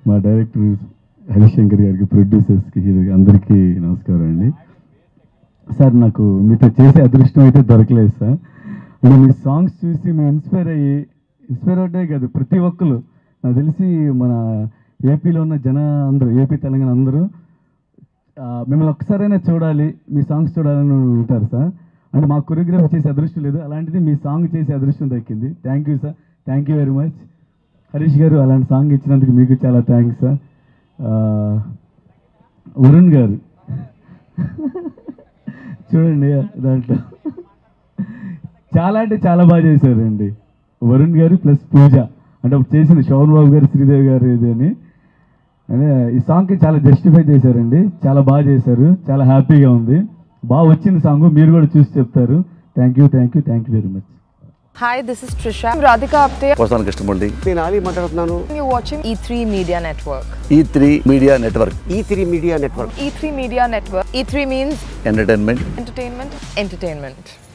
మా డైరెక్టర్ హరిశంకర్ గారికి ప్రొడ్యూసర్స్కి హీరోకి అందరికీ నమస్కారం అండి సార్ నాకు మీతో చేసే అదృష్టం అయితే దొరకలేదు సార్ అంటే మీ సాంగ్స్ చూసి మేము ఇన్స్పైర్ అయ్యి ఇన్స్పైర్ అవుతే కాదు ప్రతి ఒక్కరు నాకు తెలిసి మన ఏపీలో ఉన్న జన అందరూ ఏపీ తెలంగాణ అందరూ ఆ, మిమ్మల్ని ఒక్కసారైనా చూడాలి మీ సాంగ్స్ చూడాలని ఉంటారు సార్ అంటే మా కొరియోగ్రఫీ చేసే అదృష్టం లేదు అలాంటిది మీ సాంగ్ చేసే అదృష్టం దక్కింది thank you sir thank you very much Harish garu అలాంటి సాంగ్ ఇచ్చినందుకు మీకు చాలా థ్యాంక్స్ సార్ ఆ, వరుణ్ గారు చూడండి దాంట్లో చాలా అంటే చాలా బాగా చేశారండి వరుణ్ గారు ప్లస్ పూజ అంటే అప్పుడు చేసింది శోభన్ బాబు గారు శ్రీదేవి గారు ఇది అని అదే ఈ సాంగ్కి చాలా జస్టిఫై చేశారండి చాలా బాగా చేశారు చాలా హ్యాపీగా ఉంది బాగా వచ్చింది సాంగ్ మీరు కూడా చూసి చెప్తారు thank you thank you thank you very much Hi, this is Trisha. I'm Radhika Apte. వస్తాను కృష్ణమూర్తి నేను ఆలీ మాట్లాడుతున్నాను You're watching E3 Media Network. E three media network E three media network E3 Media Network. E3 means entertainment entertainment, entertainment.